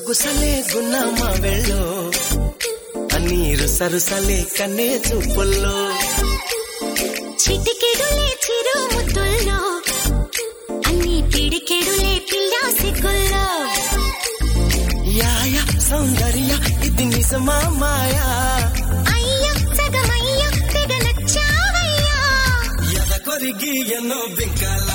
గుసగుసలే గున్నామా వెళ్ళో నీరు సరుసలే కన్నే చూపుల్లో చిటికెడులే చిరు ముద్దుల్లో అన్ని పిడికెడులే పిల్లా సిగ్గుల్లో యాయ సౌందర్య ఇది నిజమా మాయా అయ్య సగమయ్య తెగ నచ్చావయ్యా ఎద కొరిగి ఎన్నో బింకాల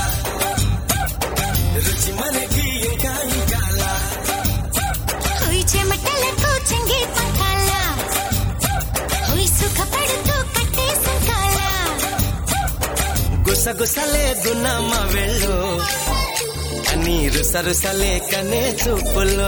రుచి మనకి ఇంకా ఇంకాల హోయ్ చెమటలకు చెంగి పంకాల హోయ్ సుఖపడుతూ కట్టే సంకాల గుసగుసలే గున్నామా వెళ్ళో నీరు సరుసలే కన్నే చూపుల్లో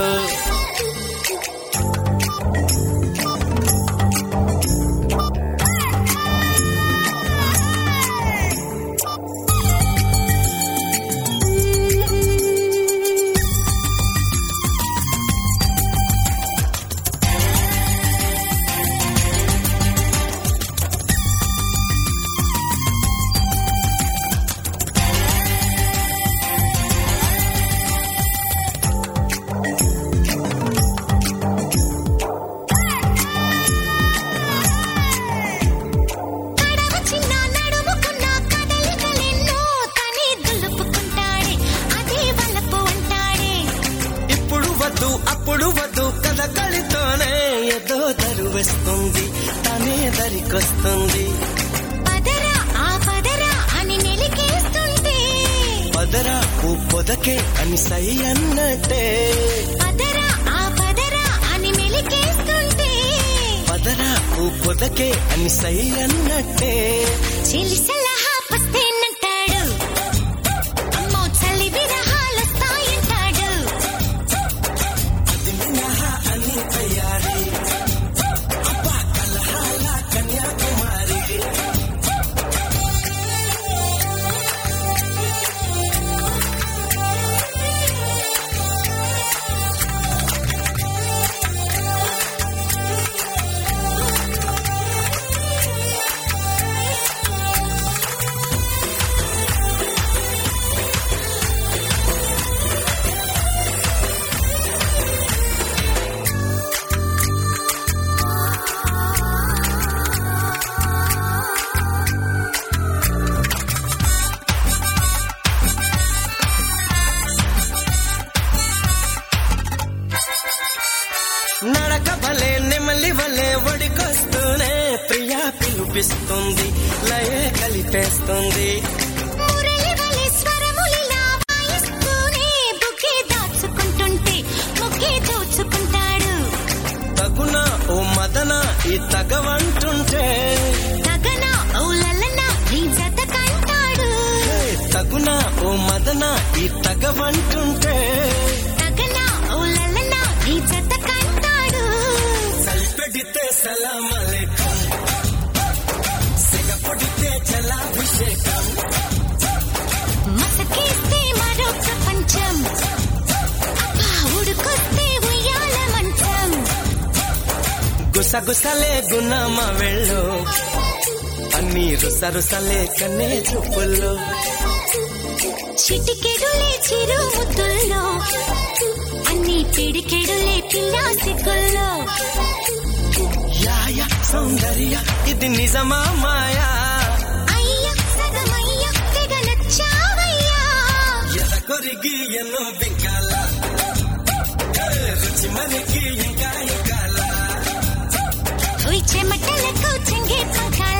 కడవ చిన్న నడుముకున్న కదలికలెన్నో తనే దులుపుకుంటాడే అదే వలపు అంటాడే ఇప్పుడు వద్దు అప్పుడు వద్దు కథ కలితోనే ఏదో దరువేస్తుంది తనే దరికొస్తుంది పదరా ఆ పదరా అని నెలికేస్తుంటే పదరా ఓ పొదకే అని సై అన్నట్టే పదరా ఆ పదరా అని మెలికేస్తుంటే పదరా ఓ పొదకే అని సై అన్నట్టే చెలి సలహా పస్తేనంటాడు అమ్మో చలి విరహాలొస్తాయంటాడు అది మినహా అని తయారీ అబ్బా కలహాల కన్యాకుమారి నడక భలే నెమలి వలే ఒడికొస్తూనే ప్రియా పిలిపిస్తుంది లయే కలిపేస్తుంది మురళి వలె స్వరములిలా వాయిస్తూనే బుకే దాచుకుంటుంటే ముక్కే దోచుకుంటాడు తగున ఓ మదన ఈ తగవంటుంటే తగన ఔలలన నీ జత కంటాడు హే, తగున ఓ మదన ఈ తగవంటుంటే తగన ఔలలన నీ జత కంటాడు సల్పెడితే సలామలేకం సిగపొడితే జలాభిషేకం మసకేస్తే మరో ప్రపంచం అబ్బా ఉడుకొస్తే ఉయ్యాల మంచం గుసగుసలే గుణమ వెళ్ళు అన్నీరు సరుసలే కన్నే చూపుల్లో చిటికెడులే చిరు ముద్దుల్లో అన్ని పిడికెడులే పిల్లా సిగ్గుల్లో యాయ సౌందర్య ఇది నిజమా మాయా అయ్య సగమయ్య తెగ నచ్చావయ్యా ఎద కొరిగి ఎన్నో బింకాల హే, రుచి మనకి ఇంకా ఇంకాల ఉయ్ చెమటలకు చెంగే పంకాల